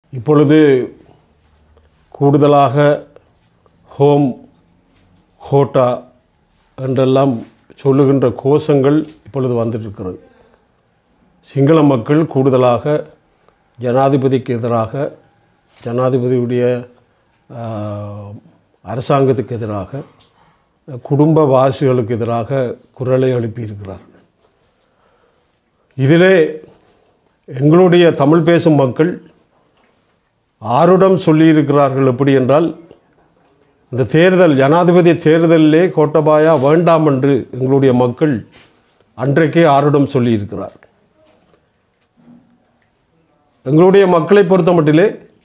இப்பொழுது கூடுதலாக home Horta என்றெல்லாம் சொல்லுகின்ற கோஷங்கள் இப்பொழுது வந்துட்டிருக்கிறது சிங்கள மக்கள் கூடுதலாக ஜனாதிபதிக்கு எதிராக ஜனாதிபதியுடைய ஆஹ், அரசாங்கத்துக்கு எதிராக குடும்பவாசிகளுக்கு எதிராக குரலை எழுப்பியிருக்கிறார்கள் இதிலே எங்களுடைய தமிழ் பேசும் மக்கள் ஆருடம் சொல்லியிருக்கிறார்கள் எப்படி என்றால் இந்த தேர்தல் ஜனாதிபதி தேர்தலிலே கோட்டபாயா வேண்டாம் என்று எங்களுடைய மக்கள் அன்றைக்கே ஆருடம் சொல்லியிருக்கிறார் எங்களுடைய மக்களை பொறுத்த மட்டிலே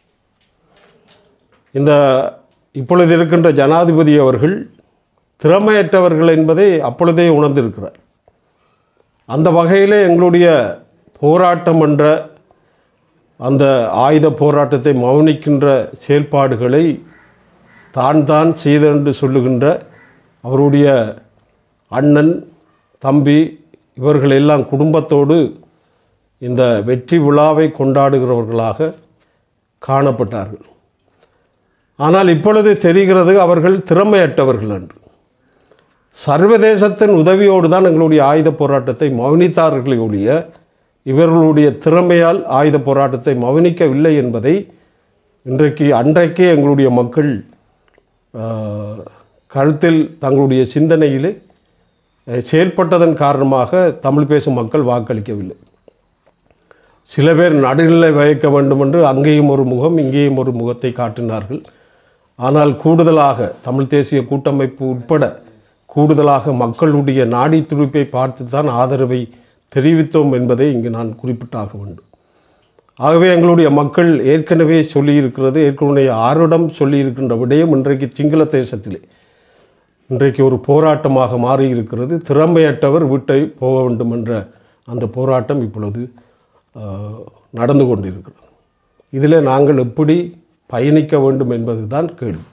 இந்த இப்பொழுது இருக்கின்ற ஜனாதிபதி அவர்கள் திறமையற்றவர்கள் என்பதை அப்பொழுதே உணர்ந்திருக்கிறார் அந்த வகையிலே எங்களுடைய போராட்டம் என்ற அந்த ஆயுத போராட்டத்தை மௌனிக்கின்ற செயல்பாடுகளை தான் தான் செய்தென்று சொல்லுகின்ற அவருடைய அண்ணன் தம்பி இவர்கள் எல்லாம் குடும்பத்தோடு இந்த வெற்றி விழாவை கொண்டாடுகிறவர்களாக காணப்பட்டார்கள் ஆனால் இப்பொழுது தெரிகிறது அவர்கள் திறமையற்றவர்கள் என்று சர்வதேசத்தின் உதவியோடு தான் எங்களுடைய ஆயுத போராட்டத்தை மௌனித்தார்களே ஒழிய இவர்களுடைய திறமையால் ஆயுத போராட்டத்தை மௌனிக்கவில்லை என்பதை இன்றைக்கு அன்றைக்கே எங்களுடைய மக்கள் ஆஹ், கருத்தில் தங்களுடைய சிந்தனையிலே அஹ், செயல்பட்டதன் காரணமாக தமிழ் பேசும் மக்கள் வாக்களிக்கவில்லை சில பேர் நடுநிலை வகிக்க வேண்டும் என்று அங்கேயும் ஒரு முகம் இங்கேயும் ஒரு முகத்தை காட்டினார்கள் ஆனால் கூடுதலாக தமிழ் தேசிய கூட்டமைப்பு உட்பட கூடுதலாக மக்களுடைய நாடி துடிப்பை பார்த்து தான் ஆதரவை தெரிவித்தோம் என்பதை இங்கு நான் குறிப்பிட்டாக வேண்டும் ஆகவே எங்களுடைய மக்கள் ஏற்கனவே சொல்லியிருக்கிறது ஏற்கனவே ஆருடம் சொல்லியிருக்கின்ற விடயம் இன்றைக்கு சிங்கள தேசத்திலே இன்றைக்கு ஒரு போராட்டமாக மாறி இருக்கிறது திறமையற்றவர் வீட்டை போக வேண்டும் என்ற அந்த போராட்டம் இப்பொழுது ஆஹ், நடந்து கொண்டிருக்கிறது இதில் நாங்கள் எப்படி பயணிக்க வேண்டும் என்பதுதான் கேள்வி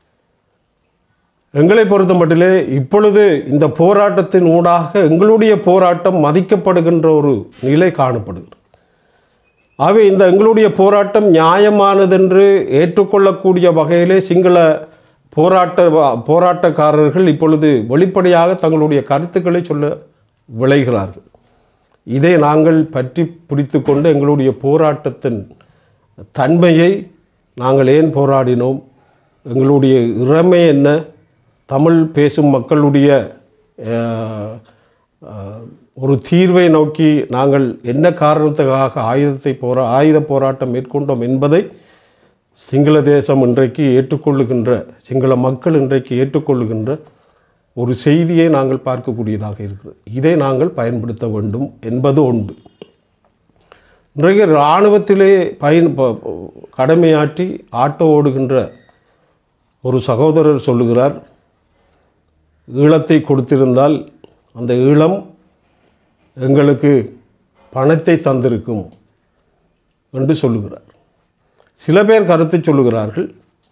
எங்களை பொறுத்த மட்டிலே இப்பொழுது இந்த போராட்டத்தின் ஊடாக எங்களுடைய போராட்டம் மதிக்கப்படுகின்ற ஒரு நிலை காணப்படுகிறது ஆகவே இந்த எங்களுடைய போராட்டம் நியாயமானதென்று ஏற்றுக்கொள்ளக்கூடிய வகையிலே சிங்கள போராட்ட போராட்டக்காரர்கள் இப்பொழுது வெளிப்படையாக தங்களுடைய கருத்துக்களை சொல்ல விளைகிறார்கள் இதை நாங்கள் பற்றி பிடித்து கொண்டு எங்களுடைய போராட்டத்தின் தன்மையை நாங்கள் ஏன் போராடினோம் எங்களுடைய இறமை என்ன தமிழ் பேசும் மக்களுடைய அஹ், அஹ், ஒரு தீர்வை நோக்கி நாங்கள் என்ன காரணத்துக்காக ஆயுதத்தை போரா ஆயுத போராட்டம் மேற்கொண்டோம் என்பதை சிங்கள தேசம் இன்றைக்கு ஏற்றுக்கொள்ளுகின்ற சிங்கள மக்கள் இன்றைக்கு ஏற்றுக்கொள்ளுகின்ற ஒரு செய்தியை நாங்கள் பார்க்கக்கூடியதாக இருக்கிறது இதை நாங்கள் பயன்படுத்த வேண்டும் என்பது உண்டு இன்றைக்கு இராணுவத்திலே பயன் ப- கடமையாற்றி ஆட்டோ ஓடுகின்ற ஒரு சகோதரர் சொல்லுகிறார் ஈழத்தை கொடுத்திருந்தால் அந்த ஈழம் எங்களுக்கு பணத்தை தந்திருக்கும் என்று சொல்லுகிறார் சில பேர் கருத்து சொல்லுகிறார்கள்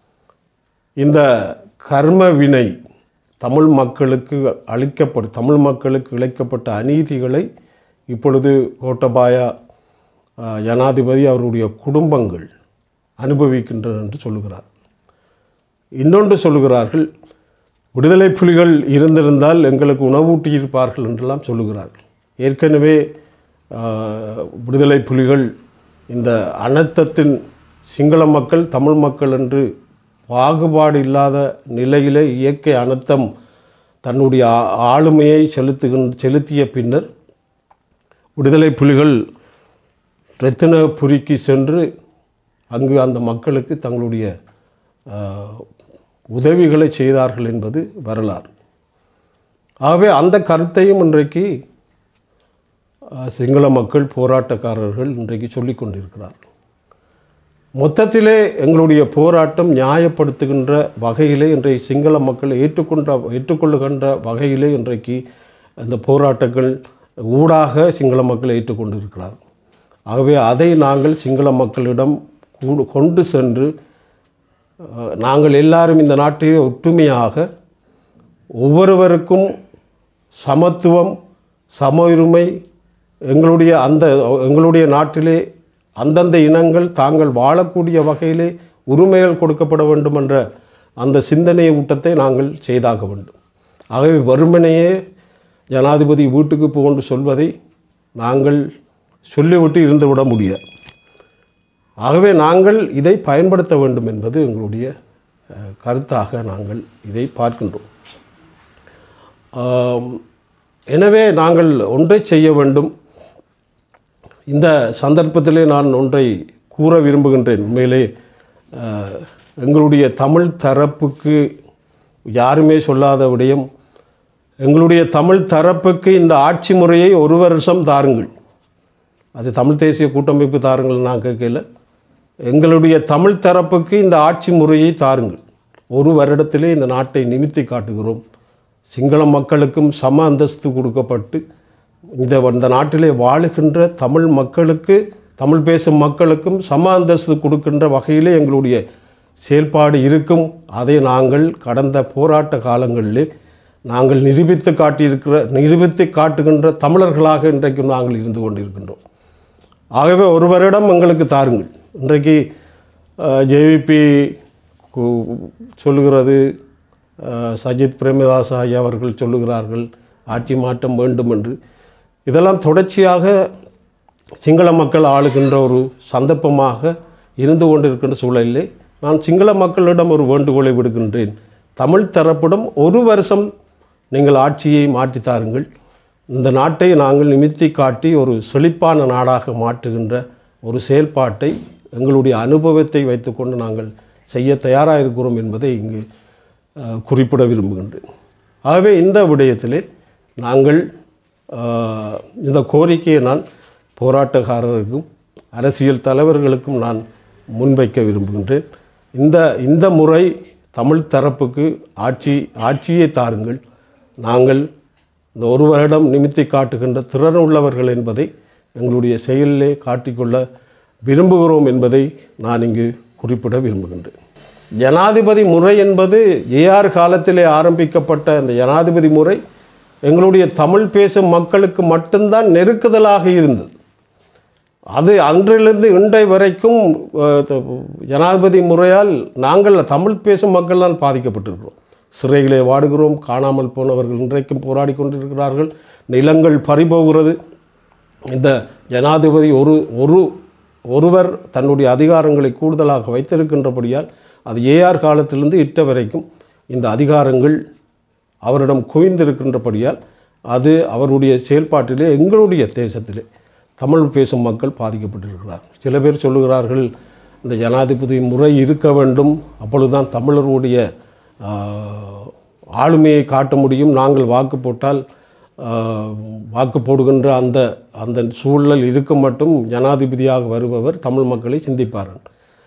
இந்த கர்ம வினை தமிழ் மக்களுக்கு அளிக்கப்படும் தமிழ் மக்களுக்கு இழைக்கப்பட்ட அநீதிகளை இப்பொழுது கோட்டபாயா ஆஹ், ஜனாதிபதி அவருடைய குடும்பங்கள் அனுபவிக்கின்றன என்று சொல்லுகிறார் இன்னொன்று சொல்லுகிறார்கள் விடுதலை புலிகள் இருந்திருந்தால் எங்களுக்கு உணவூட்டியிருப்பார்கள் என்றெல்லாம் சொல்லுகிறார்கள் ஏற்கனவே ஆஹ், விடுதலை புலிகள் இந்த அனர்த்தத்தின் சிங்கள மக்கள் தமிழ் மக்கள் என்று பாகுபாடு இல்லாத நிலையிலே இயற்கை அனர்த்தம் தன்னுடைய ஆ- ஆளுமையை செலுத்துகின்ற செலுத்திய பின்னர் விடுதலை புலிகள் ரத்தினபுரிக்கு சென்று அங்கு அந்த மக்களுக்கு தங்களுடைய ஆஹ், உதவிகளை செய்தார்கள் என்பது வரலாறு ஆகவே அந்த கருத்தையும் இன்றைக்கு ஆஹ், சிங்கள மக்கள் போராட்டக்காரர்கள் இன்றைக்கு சொல்லிக் கொண்டிருக்கிறார்கள் மொத்தத்திலே எங்களுடைய போராட்டம் நியாயப்படுத்துகின்ற வகையிலே இன்றைய சிங்கள மக்களை ஏற்றுக்கொண்ட ஏற்றுக்கொள்ளுகின்ற வகையிலே இன்றைக்கு அந்த போராட்டங்கள் ஊடாக சிங்கள மக்களை ஏற்றுக்கொண்டிருக்கிறார்கள் ஆகவே அதை நாங்கள் சிங்கள மக்களிடம் கூடு கொண்டு சென்று அஹ், நாங்கள் எல்லாரும் இந்த நாட்டிலே ஒற்றுமையாக ஒவ்வொருவருக்கும் சமத்துவம் சம உரிமை எங்களுடைய அந்த எங்களுடைய நாட்டிலே அந்தந்த இனங்கள் தாங்கள் வாழக்கூடிய வகையிலே உரிமைகள் கொடுக்கப்பட வேண்டும் என்ற அந்த சிந்தனை ஊட்டத்தை நாங்கள் செய்தாக வேண்டும் ஆகவே வறுமனையே ஜனாதிபதி வீட்டுக்கு போன்று சொல்வதை நாங்கள் சொல்லிவிட்டு இருந்துவிட முடியாது ஆகவே நாங்கள் இதை பயன்படுத்த வேண்டும் என்பது எங்களுடைய அஹ், கருத்தாக நாங்கள் இதை பார்க்கின்றோம் ஆம், எனவே நாங்கள் ஒன்றை செய்ய வேண்டும் இந்த சந்தர்ப்பத்திலே நான் ஒன்றை கூற விரும்புகின்றேன் உண்மையிலே அஹ், எங்களுடைய தமிழ் தரப்புக்கு யாருமே சொல்லாத விடயம் எங்களுடைய தமிழ் தரப்புக்கு இந்த ஆட்சி முறையை ஒரு வருஷம் தாருங்கள் அது தமிழ் தேசிய கூட்டமைப்பு தாருங்கள் நான் கேட்கல எங்களுடைய தமிழ் தரப்புக்கு இந்த ஆட்சி முறையை தாருங்கள் ஒரு வருடத்திலே இந்த நாட்டை நிமித்தி காட்டுகிறோம் சிங்கள மக்களுக்கும் சம அந்தஸ்து கொடுக்கப்பட்டு இந்த இந்த நாட்டிலே வாழுகின்ற தமிழ் மக்களுக்கு தமிழ் பேசும் மக்களுக்கும் சம அந்தஸ்து கொடுக்கின்ற வகையிலே எங்களுடைய செயல்பாடு இருக்கும் அதை நாங்கள் கடந்த போராட்ட காலங்களிலே நாங்கள் நிரூபித்து காட்டியிருக்கிற நிரூபித்து காட்டுகின்ற தமிழர்களாக இன்றைக்கும் நாங்கள் இருந்து கொண்டிருக்கின்றோம் ஆகவே ஒரு வருடம் எங்களுக்கு தாருங்கள் இன்றைக்கு ஜேவிபி சொல்லுகிறது அஹ், சஜித் பிரேமதாஸ் ஐயா அவர்கள் சொல்லுகிறார்கள் ஆட்சி மாற்றம் வேண்டும் என்று இதெல்லாம் தொடர்ச்சியாக சிங்கள மக்கள் ஆளுகின்ற ஒரு சந்தர்ப்பமாக இருந்து கொண்டிருக்கின்ற சூழலிலே நான் சிங்கள மக்களிடம் ஒரு வேண்டுகோளை விடுகின்றேன் தமிழ் தரப்பிடம் ஒரு வருஷம் நீங்கள் ஆட்சியை மாற்றி தாருங்கள் இந்த நாட்டை நாங்கள் நிமித்தி காட்டி ஒரு செழிப்பான நாடாக மாற்றுகின்ற ஒரு செயல்பாட்டை எங்களுடைய அனுபவத்தை வைத்துக்கொண்டு நாங்கள் செய்ய தயாராக இருக்கிறோம் என்பதை இங்கு அஹ், குறிப்பிட விரும்புகின்றேன் ஆகவே இந்த விடயத்திலே நாங்கள் அஹ், இந்த கோரிக்கையை நான் போராட்டக்காரருக்கும் அரசியல் தலைவர்களுக்கும் நான் முன்வைக்க விரும்புகின்றேன் இந்த இந்த முறை தமிழ் தரப்புக்கு ஆட்சி ஆட்சியை தாருங்கள் நாங்கள் இந்த ஒரு வருடம் நிமித்தி காட்டுகின்ற திறன் உள்ளவர்கள் என்பதை எங்களுடைய செயலிலே காட்டிக்கொள்ள விரும்புகிறோம் என்பதை நான் இங்கு குறிப்பிட விரும்புகின்றேன் ஜனாதிபதி முறை என்பது ஏஆர் காலத்திலே ஆரம்பிக்கப்பட்ட அந்த ஜனாதிபதி முறை எங்களுடைய தமிழ் பேசும் மக்களுக்கு மட்டும்தான் நெருக்குதலாக இருந்தது அது அன்றிலிருந்து இன்றை வரைக்கும் அஹ், த- ஜனாதிபதி முறையால் நாங்கள் தமிழ் பேசும் மக்கள் தான் பாதிக்கப்பட்டிருக்கிறோம் சிறைகளே வாடுகிறோம் காணாமல் போனவர்கள் இன்றைக்கும் போராடி கொண்டிருக்கிறார்கள் நிலங்கள் பறிபோகிறது இந்த ஜனாதிபதி ஒரு ஒரு ஒருவர் தன்னுடைய அதிகாரங்களை கூடுதலாக வைத்திருக்கின்றபடியால் அது ஏஆர் காலத்திலிருந்து இட்ட வரைக்கும் இந்த அதிகாரங்கள் அவரிடம் குவிந்திருக்கின்றபடியால் அது அவருடைய செயல்பாட்டிலே எங்களுடைய தேசத்திலே தமிழ் பேசும் மக்கள் பாதிக்கப்பட்டிருக்கிறார் சில பேர் சொல்லுகிறார்கள் இந்த ஜனாதிபதி முறை இருக்க வேண்டும் அப்பொழுதுதான் தமிழருடைய ஆஹ், ஆளுமையை காட்ட முடியும் நாங்கள் வாக்கு போட்டால் ஆஹ், வாக்கு போடுகின்ற அந்த அந்த சூழல் இருக்கும் மட்டும் ஜனாதிபதியாக வருபவர் தமிழ் மக்களை சிந்திப்பார்கள்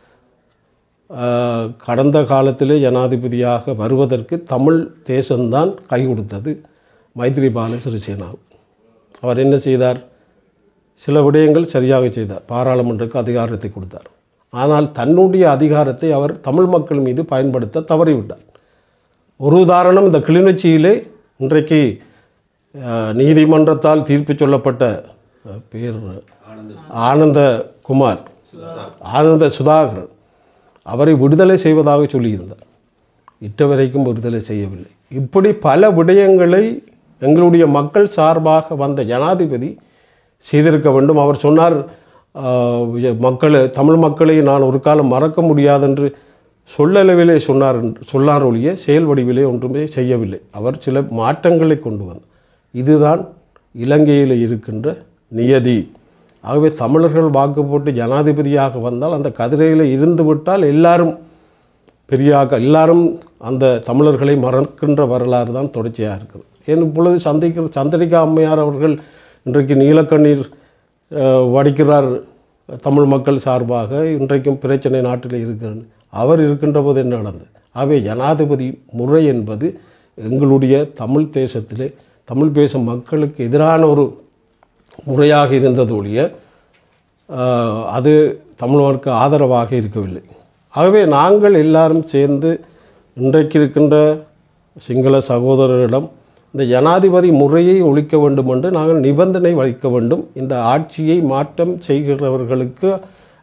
ஆஹ், கடந்த காலத்திலே ஜனாதிபதியாக வருவதற்கு தமிழ் தேசம்தான் கை கொடுத்தது மைத்ரிபால சிறிசேனா அவர் என்ன செய்தார் சில விடயங்கள் சரியாக செய்தார் பாராளுமன்றத்துக்கு அதிகாரத்தை கொடுத்தார் ஆனால் தன்னுடைய அதிகாரத்தை அவர் தமிழ் மக்கள் மீது பயன்படுத்த தவறிவிட்டார் ஒரு உதாரணம் இந்த கிளிநொச்சியிலே இன்றைக்கு அஹ், நீதிமன்றத்தால் தீர்ப்பு சொல்லப்பட்ட அஹ், பேர் ஆனந்த குமார் ஆனந்த சுதாகர் அவரை விடுதலை செய்வதாக சொல்லியிருந்தார் இட்ட வரைக்கும் விடுதலை செய்யவில்லை இப்படி பல விடயங்களை எங்களுடைய மக்கள் சார்பாக வந்த ஜனாதிபதி செய்திருக்க வேண்டும் அவர் சொன்னார் ஆஹ், விஜய் மக்கள் தமிழ் மக்களை நான் ஒரு காலம் மறக்க முடியாதென்று சொல்லளவிலே சொன்னார் என்று- சொன்னார் ஒழிய செயல் வடிவிலே ஒன்றுமே செய்யவில்லை அவர் சில மாற்றங்களை கொண்டு வந்தார் இதுதான் இலங்கையில் இருக்கின்ற நியதி ஆகவே தமிழர்கள் வாக்கு போட்டு ஜனாதிபதியாக வந்தால் அந்த கதிரையில் இருந்து விட்டால் எல்லாரும் பெரியாக எல்லாரும் அந்த தமிழர்களை மறக்கின்ற வரலாறு தான் தொடர்ச்சியாக இருக்குது ஏன் இப்பொழுது சந்திக்கிற சந்திரிகா அம்மையார் அவர்கள் இன்றைக்கு நீலக்கண்ணீர் அஹ், வடிக்கிறார் தமிழ் மக்கள் சார்பாக இன்றைக்கும் பிரச்சனை நாட்டில் இருக்கிறது அவர் இருக்கின்ற போது என்ன நடந்தது ஆகவே ஜனாதிபதி முறை என்பது எங்களுடைய தமிழ் தேசத்திலே தமிழ் பேசும் மக்களுக்கு எதிரான ஒரு முறையாக இருந்தது ஒழிய ஆஹ், அது தமிழருக்கு ஆதரவாக இருக்கவில்லை ஆகவே நாங்கள் எல்லாரும் சேர்ந்து இன்றைக்கு இருக்கின்ற சிங்கள சகோதரரிடம் இந்த ஜனாதிபதி முறையை ஒழிக்க வேண்டும் என்று நாங்கள் நிபந்தனை வைக்க வேண்டும் இந்த ஆட்சியை மாற்றம் செய்கிறவர்களுக்கு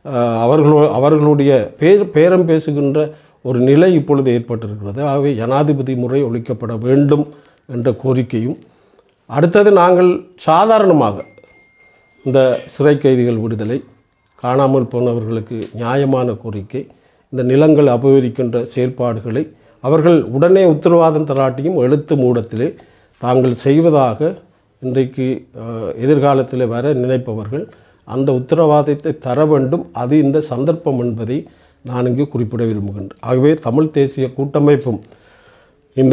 அஹ், அவர்களோ அவர்களுடைய பேர் பேரம் பேசுகின்ற ஒரு நிலை இப்பொழுது ஏற்பட்டிருக்கிறது ஆகவே ஜனாதிபதி முறை ஒழிக்கப்பட வேண்டும் என்ற கோரிக்கையும் அடுத்தது நாங்கள் சாதாரணமாக இந்த சிறை கைதிகள் விடுதலை காணாமல் போனவர்களுக்கு நியாயமான கோரிக்கை இந்த நிலங்கள் அபகரிக்கின்ற செயற்பாடுகளை அவர்கள் உடனே உத்தரவாதம் தராட்டியும் எழுத்து மூடத்திலே தாங்கள் செய்வதாக இன்றைக்கு அஹ், எதிர்காலத்தில் வர நினைப்பவர்கள் அந்த உத்தரவாதத்தை தர வேண்டும் அது இந்த சந்தர்ப்பம் என்பதை நான் இங்கு குறிப்பிட விரும்புகின்றேன் ஆகவே தமிழ் தேசிய கூட்டமைப்பும் இந்த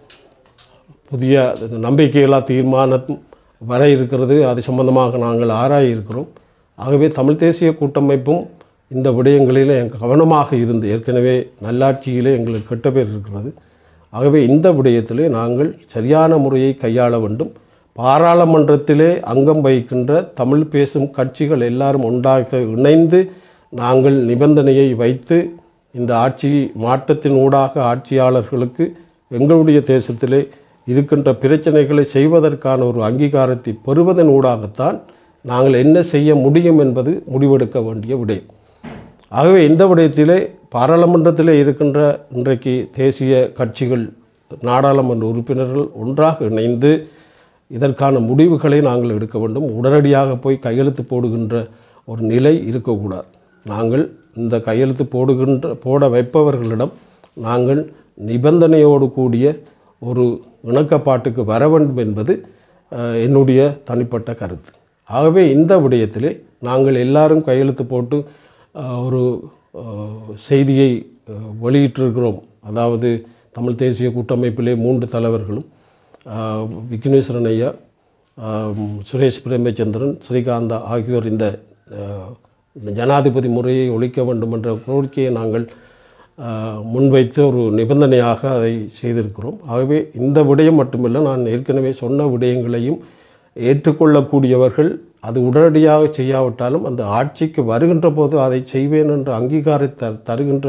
புதிய நம்பிக்கையில்லா தீர்மானம் வர இருக்கிறது அது சம்பந்தமாக நாங்கள் ஆராய இருக்கிறோம் ஆகவே தமிழ் தேசிய கூட்டமைப்பும் இந்த விடயங்களில் கவனமாக இருந்து ஏற்கனவே நல்லாட்சியிலே எங்களுக்கு கெட்ட பேர் இருக்கிறது ஆகவே இந்த விடயத்திலே நாங்கள் சரியான முறையை கையாள வேண்டும் பாராளுமன்றத்திலே அங்கம் வகிக்கின்ற தமிழ் பேசும் கட்சிகள் எல்லாரும் ஒன்றாக இணைந்து நாங்கள் நிபந்தனையை வைத்து இந்த ஆட்சி மாற்றத்தின் ஊடாக ஆட்சியாளர்களுக்கு எங்களுடைய தேசத்திலே இருக்கின்ற பிரச்சனைகளை செய்வதற்கான ஒரு அங்கீகாரத்தை பெறுவதன் ஊடாகத்தான் நாங்கள் என்ன செய்ய முடியும் என்பது முடிவெடுக்க வேண்டிய விடயம் ஆகவே இந்த விடயத்திலே பாராளுமன்றத்திலே இருக்கின்ற இன்றைக்கு தேசிய கட்சிகள் நாடாளுமன்ற உறுப்பினர்கள் ஒன்றாக இணைந்து இதற்கான முடிவுகளை நாங்கள் எடுக்க வேண்டும் உடனடியாக போய் கையெழுத்து போடுகின்ற ஒரு நிலை இருக்கக்கூடாது நாங்கள் இந்த கையெழுத்து போடுகின்ற போட வைப்பவர்களிடம் நாங்கள் நிபந்தனையோடு கூடிய ஒரு இணக்கப்பாட்டுக்கு வர வேண்டும் என்பது அஹ், என்னுடைய தனிப்பட்ட கருத்து ஆகவே இந்த விடயத்திலே நாங்கள் எல்லாரும் கையெழுத்து போட்டு அஹ், ஒரு அஹ், செய்தியை அஹ், வெளியிட்டிருக்கிறோம் அதாவது தமிழ் தேசிய கூட்டமைப்பிலே மூன்று தலைவர்களும் அஹ், விக்னேஸ்வரன் ஐயா அஹ், சுரேஷ் பிரேமச்சந்திரன் ஸ்ரீகாந்தா ஆகியோர் இந்த அஹ், ஜனாதிபதி முறையை ஒழிக்க வேண்டும் என்ற கோரிக்கையை நாங்கள் அஹ், முன்வைத்து ஒரு நிபந்தனையாக அதை செய்திருக்கிறோம் ஆகவே இந்த விடயம் மட்டுமல்ல நான் ஏற்கனவே சொன்ன விடயங்களையும் ஏற்றுக்கொள்ளக்கூடியவர்கள் அது உடனடியாக செய்யாவிட்டாலும் அந்த ஆட்சிக்கு வருகின்ற போது அதை செய்வேன் என்ற அங்கீகாரத்தை தருகின்ற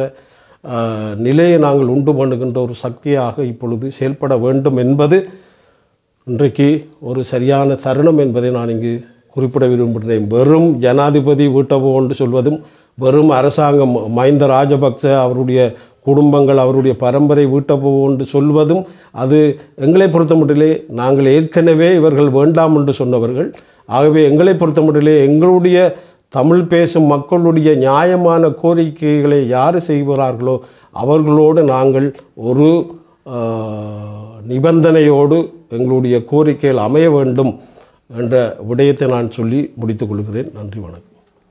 அஹ், நிலையை நாங்கள் உண்டு பண்ணுகின்ற ஒரு சக்தியாக இப்பொழுது செயல்பட வேண்டும் என்பது இன்றைக்கு ஒரு சரியான தருணம் என்பதை நான் இங்கு குறிப்பிட விரும்புகிறேன் வெறும் ஜனாதிபதி வீட்டவோ என்று சொல்வதும் வெறும் அரசாங்கம் மஹிந்த ராஜபக்ச அவருடைய குடும்பங்கள் அவருடைய பரம்பரை வீட்டவோ என்று சொல்வதும் அது எங்களை பொறுத்தமட்டிலே நாங்கள் ஏற்கனவே இவர்கள் வேண்டாம் என்று சொன்னவர்கள் ஆகவே எங்களை பொறுத்தமட்டிலே எங்களுடைய தமிழ் பேசும் மக்களுடைய நியாயமான கோரிக்கைகளை யார் செய்கிறார்களோ அவர்களோடு நாங்கள் ஒரு ஆஹ், நிபந்தனையோடு எங்களுடைய கோரிக்கைகள் அமைய வேண்டும் என்ற விடயத்தை நான் சொல்லி முடித்துக் கொள்கிறேன் நன்றி வணக்கம்